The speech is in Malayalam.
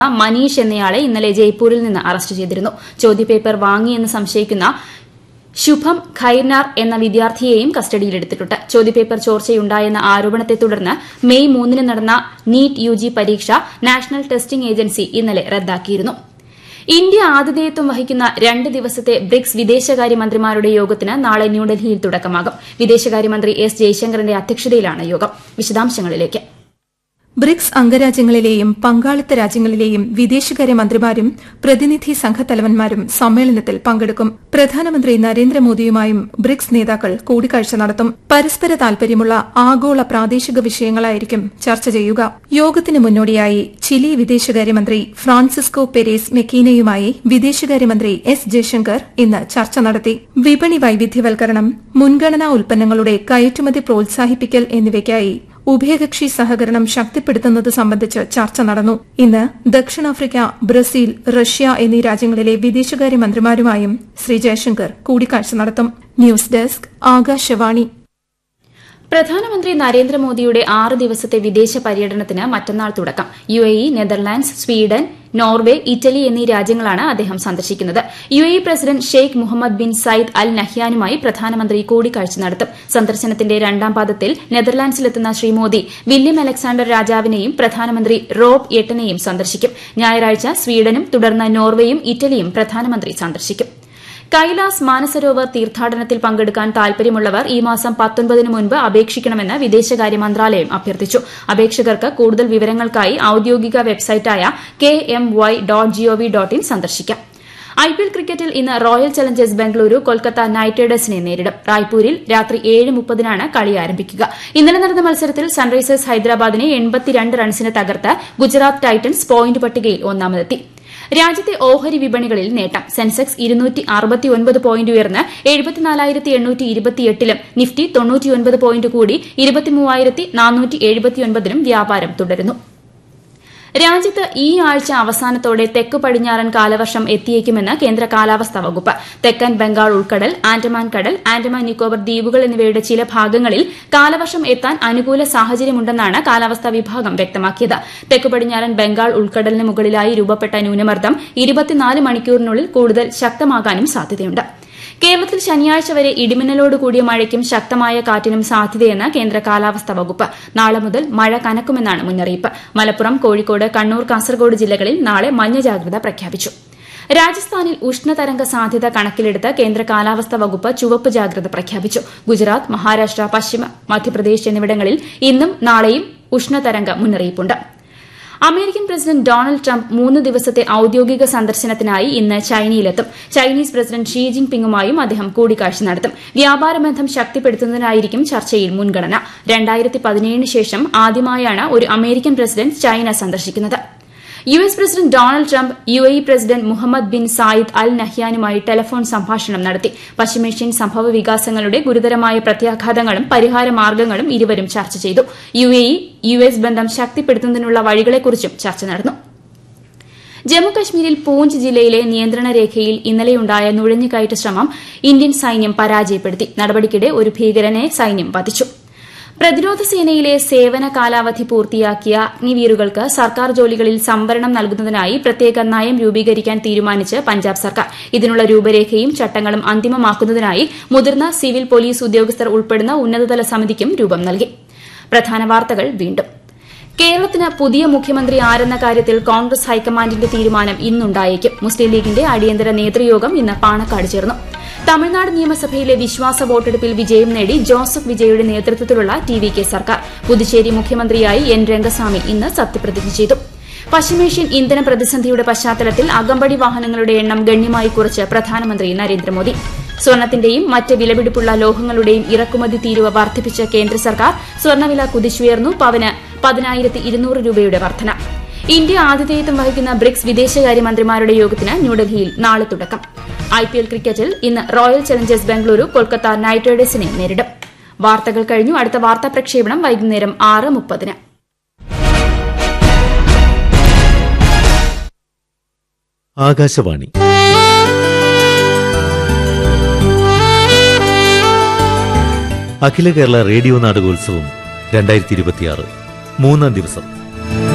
മനീഷ് എന്നയാളെ ഇന്നലെ ജയ്പൂരിൽ നിന്ന് അറസ്റ്റ് ചെയ്തിരുന്നു ചോദ്യപേപ്പർ വാങ്ങിയെന്ന് സംശയിക്കുന്ന ശുഭം ഖൈർനാർ എന്ന വിദ്യാർത്ഥിയെയും കസ്റ്റഡിയിലെടുത്തിട്ടുണ്ട് ചോദ്യപേപ്പർ ചോർച്ചയുണ്ടായെന്ന ആരോപണത്തെ തുടർന്ന് മെയ് മൂന്നിന് നടന്ന നീറ്റ് യുജി പരീക്ഷ നാഷണൽ ടെസ്റ്റിംഗ് ഏജൻസി ഇന്നലെ റദ്ദാക്കിയിരുന്നു ഇന്ത്യ ആതിഥേയത്വം വഹിക്കുന്ന രണ്ട് ദിവസത്തെ ബ്രിക്സ് വിദേശകാര്യമന്ത്രിമാരുടെ യോഗത്തിന് നാളെ ന്യൂഡൽഹിയിൽ തുടക്കമാകും വിദേശകാര്യമന്ത്രി എസ് ജയശങ്കറിന്റെ അധ്യക്ഷതയിലാണ് യോഗം വിശദാംശങ്ങളിലേക്ക് ബ്രിക്സ് അംഗരാജ്യങ്ങളിലെയും പങ്കാളിത്ത രാജ്യങ്ങളിലെയും വിദേശകാര്യമന്ത്രിമാരും പ്രതിനിധി സംഘത്തലവന്മാരും സമ്മേളനത്തിൽ പങ്കെടുക്കും പ്രധാനമന്ത്രി നരേന്ദ്രമോദിയുമായും ബ്രിക്സ് നേതാക്കൾ കൂടിക്കാഴ്ച നടത്തും പരസ്പര താൽപര്യമുള്ള ആഗോള പ്രാദേശിക വിഷയങ്ങളായിരിക്കും ചർച്ച ചെയ്യുക യോഗത്തിന് മുന്നോടിയായി ചിലി വിദേശകാര്യമന്ത്രി ഫ്രാൻസിസ്കോ പെരേസ് മെക്കീനയുമായി വിദേശകാര്യമന്ത്രി എസ് ജയശങ്കർ ഇന്ന് ചർച്ച നടത്തി വിപണി വൈവിധ്യവൽക്കരണം മുൻഗണനാ ഉൽപ്പന്നങ്ങളുടെ കയറ്റുമതി പ്രോത്സാഹിപ്പിക്കൽ എന്നിവയ്ക്കായി ഉഭയകക്ഷി സഹകരണം ശക്തിപ്പെടുത്തുന്നത് സംബന്ധിച്ച് ചർച്ച നടന്നു ഇന്ന് ദക്ഷിണാഫ്രിക്ക ബ്രസീൽ റഷ്യ എന്നീ രാജ്യങ്ങളിലെ വിദേശകാര്യമന്ത്രിമാരുമായും ശ്രീ ജയശങ്കർ കൂടിക്കാഴ്ച നടത്തും ന്യൂസ് ഡെസ്ക് ആകാശവാണി പ്രധാനമന്ത്രി നരേന്ദ്രമോദിയുടെ ആറ് ദിവസത്തെ വിദേശ പര്യടനത്തിന് മറ്റന്നാൾ തുടക്കം U A E Netherlands Sweden Norway Italy എന്നീ രാജ്യങ്ങളാണ് അദ്ദേഹം സന്ദർശിക്കുന്നത് U A E president Sheikh Mohammed bin Zayed Al നഹ്യാനുമായി പ്രധാനമന്ത്രി കൂടിക്കാഴ്ച നടത്തും സന്ദർശനത്തിന്റെ രണ്ടാം പാദത്തിൽ നെതർലാൻഡ്സിലെത്തുന്ന ശ്രീ മോദി വില്യം അലക്സാണ്ടർ രാജാവിനെയും പ്രധാനമന്ത്രി റോബ് എട്ടനെയും സന്ദർശിക്കും ഞായറാഴ്ച സ്വീഡനും തുടർന്ന് നോർവേയും ഇറ്റലിയും പ്രധാനമന്ത്രി സന്ദർശിക്കും കൈലാസ് മാനസരോവർ തീർത്ഥാടനത്തിൽ പങ്കെടുക്കാൻ താൽപര്യമുള്ളവർ ഈ മാസം പത്തൊൻപതിന് മുൻപ് അപേക്ഷിക്കണമെന്ന് വിദേശകാര്യ മന്ത്രാലയം അഭ്യർത്ഥിച്ചു അപേക്ഷകർക്ക് കൂടുതൽ വിവരങ്ങൾക്കായി ഔദ്യോഗിക വെബ്സൈറ്റായ K M Y dot gov dot in സന്ദർശിക്കാം ഐപിഎൽ ക്രിക്കറ്റിൽ ഇന്ന് Royal Challengers Bengaluru Kolkata Knight റൈഡേഴ്സിനെ നേരിടും റായ്പൂരിൽ രാത്രി ഏഴ് മുപ്പതിനാണ് കളി ആരംഭിക്കുക ഇന്നലെ നടന്ന മത്സരത്തിൽ സൺറൈസേഴ്സ് ഹൈദരാബാദിനെ എൺപത്തിരണ്ട് റൺസിന് തകർത്ത് ഗുജറാത്ത് ടൈറ്റൻസ് പോയിന്റ് പട്ടികയിൽ ഒന്നാമതെത്തി രാജ്യത്തെ ഓഹരി വിപണികളിൽ നേട്ടം സെൻസെക്സ് ഇരുന്നൂറ്റി അറുപത്തിയൊൻപത് പോയിന്റ് ഉയർന്ന് എഴുപത്തിനാലായിരത്തി എണ്ണൂറ്റി ഇരുപത്തിയെട്ടിലും നിഫ്റ്റി തൊണ്ണൂറ്റിയൊൻപത് പോയിന്റ് കൂടി ഇരുപത്തിമൂവായിരത്തി നാനൂറ്റി എഴുപത്തിയൊൻപതിലും വ്യാപാരം തുടരുന്നു രാജ്യത്ത് ഈ ആഴ്ച അവസാനത്തോടെ തെക്ക് പടിഞ്ഞാറൻ കാലവർഷം എത്തിയേക്കുമെന്ന് കേന്ദ്ര കാലാവസ്ഥാ വകുപ്പ് തെക്കൻ ബംഗാൾ ഉൾക്കടൽ ആൻഡമാൻ കടൽ ആൻഡമാൻ നിക്കോബർ ദ്വീപുകൾ എന്നിവയുടെ ചില ഭാഗങ്ങളിൽ കാലവർഷം എത്താൻ അനുകൂല സാഹചര്യമുണ്ടെന്നാണ് കാലാവസ്ഥാ വിഭാഗം വ്യക്തമാക്കിയത് തെക്ക് പടിഞ്ഞാറൻ ബംഗാൾ ഉൾക്കടലിന് മുകളിലായി രൂപപ്പെട്ട ന്യൂനമർദ്ദം ഇരുപത്തിനാല് മണിക്കൂറിനുള്ളിൽ കൂടുതൽ ശക്തമാകാനും സാധ്യതയുണ്ട് കേരളത്തിൽ ശനിയാഴ്ച വരെ ഇടിമിന്നലോട് കൂടിയ മഴയ്ക്കും ശക്തമായ കാറ്റിനും സാധ്യതയെന്ന് കേന്ദ്ര കാലാവസ്ഥാ വകുപ്പ് നാളെ മുതൽ മഴ കനക്കുമെന്നാണ് മുന്നറിയിപ്പ് മലപ്പുറം കോഴിക്കോട് കണ്ണൂർ കാസർഗോഡ് ജില്ലകളിൽ നാളെ മഞ്ഞ ജാഗ്രത പ്രഖ്യാപിച്ചു രാജസ്ഥാനിൽ ഉഷ്ണതരംഗ സാധ്യത കണക്കിലെടുത്ത് കേന്ദ്ര കാലാവസ്ഥാ വകുപ്പ് ചുവപ്പ് ജാഗ്രത പ്രഖ്യാപിച്ചു ഗുജറാത്ത് മഹാരാഷ്ട്ര പശ്ചിമ മധ്യപ്രദേശ് എന്നിവിടങ്ങളിൽ ഇന്നും നാളെയും ഉഷ്ണതരംഗ മുന്നറിയിപ്പുണ്ട് അമേരിക്കൻ പ്രസിഡന്റ് ഡൊണാൾഡ് ട്രംപ് മൂന്ന് ദിവസത്തെ ഔദ്യോഗിക സന്ദർശനത്തിനായി ഇന്ന് ചൈനയിലെത്തും ചൈനീസ് പ്രസിഡന്റ് ഷീ ജിൻ പിങ്ങുമായും അദ്ദേഹം കൂടിക്കാഴ്ച നടത്തും വ്യാപാര ബന്ധം ശക്തിപ്പെടുത്തുന്നതിനായിരിക്കും ചർച്ചയിൽ മുൻഗണന രണ്ടായിരത്തി പതിനേഴിന് ശേഷം ആദ്യമായാണ് ഒരു അമേരിക്കൻ പ്രസിഡന്റ് ചൈന സന്ദർശിക്കുന്നത് U S president Donald Trump U A E president Mohammed bin Zayed Al നഹ്യാനുമായി ടെലഫോൺ സംഭാഷണം നടത്തി പശ്ചിമേഷ്യൻ സംഭവ വികാസങ്ങളുടെ ഗുരുതരമായ പ്രത്യാഘാതങ്ങളും പരിഹാര മാർഗ്ഗങ്ങളും ഇരുവരും ചർച്ച ചെയ്തു U A E U S ബന്ധം ശക്തിപ്പെടുത്തുന്നതിനുള്ള വഴികളെക്കുറിച്ചും ചർച്ച നടന്നു ജമ്മുകശ്മീരിൽ പൂഞ്ച് ജില്ലയിലെ നിയന്ത്രണ രേഖയിൽ ഇന്നലെയുണ്ടായ നുഴഞ്ഞുകയറ്റ ശ്രമം ഇന്ത്യൻ സൈന്യം പരാജയപ്പെടുത്തി നടപടിക്കിടെ ഒരു ഭീകരനെ സൈന്യം വധിച്ചു പ്രതിരോധ സേനയിലെ സേവന കാലാവധി പൂർത്തിയാക്കിയ അഗ്നിവീറുകൾക്ക് സർക്കാർ ജോലികളിൽ സംവരണം നൽകുന്നതിനായി പ്രത്യേക നയം രൂപീകരിക്കാൻ തീരുമാനിച്ച് പഞ്ചാബ് സർക്കാർ ഇതിനുള്ള രൂപരേഖയും ചട്ടങ്ങളും അന്തിമമാക്കുന്നതിനായി മുതിർന്ന സിവിൽ പോലീസ് ഉദ്യോഗസ്ഥർ ഉൾപ്പെടുന്ന ഉന്നതതല സമിതിക്കും രൂപം നൽകി പ്രധാന വാർത്തകൾ വീണ്ടും കേരളത്തിന് പുതിയ മുഖ്യമന്ത്രി ആരെന്ന കാര്യത്തിൽ കോൺഗ്രസ് ഹൈക്കമാൻഡിന്റെ തീരുമാനം ഇന്നുണ്ടായേക്കും മുസ്ലിം ലീഗിന്റെ അടിയന്തര നേതൃയോഗം ഇന്ന് പാണക്കാട് ചേർന്നു തമിഴ്നാട് നിയമസഭയിലെ വിശ്വാസ വോട്ടെടുപ്പിൽ വിജയം നേടി ജോസഫ് വിജയുടെ നേതൃത്വത്തിലുള്ള ടി വി കെ സർക്കാർ പുതുച്ചേരി മുഖ്യമന്ത്രിയായി എൻ രംഗസ്വാമി ഇന്ന് സത്യപ്രതിജ്ഞ ചെയ്തു പശ്ചിമേഷ്യൻ ഇന്ധന പ്രതിസന്ധിയുടെ പശ്ചാത്തലത്തിൽ അകമ്പടി വാഹനങ്ങളുടെ എണ്ണം ഗണ്യമായി കുറച്ച് പ്രധാനമന്ത്രി നരേന്ദ്രമോദി സ്വർണത്തിന്റെയും മറ്റ് വിലപിടിപ്പുള്ള ലോഹങ്ങളുടെയും ഇറക്കുമതി തീരുവ വർദ്ധിപ്പിച്ച കേന്ദ്ര സർക്കാർ സ്വർണ്ണവില കുതിച്ചുയർന്നു പവന് പതിനായിരത്തി ഇരുന്നൂറ് രൂപയുടെ വർധന ഇന്ത്യ ആതിഥേയത്വം വഹിക്കുന്ന ബ്രിക്സ് വിദേശകാര്യമന്ത്രിമാരുടെ യോഗത്തിന് ന്യൂഡൽഹിയിൽ നാളെ തുടക്കം ഐപിഎൽ ക്രിക്കറ്റിൽ ഇന്ന് Royal Challengers Bengaluru Kolkata Knight റൈഡേഴ്സിനെ നേരിടും വാർത്തകൾ കഴിഞ്ഞു അടുത്ത വാർത്താ പ്രക്ഷേപണം വൈകുന്നേരം ആറ് മുപ്പതിന് ആകാശവാണി അഖില കേരള റേഡിയോ നാടകോത്സവം രണ്ടായിരത്തി ഇരുപത്തിയാറ് മൂന്നാം ദിവസം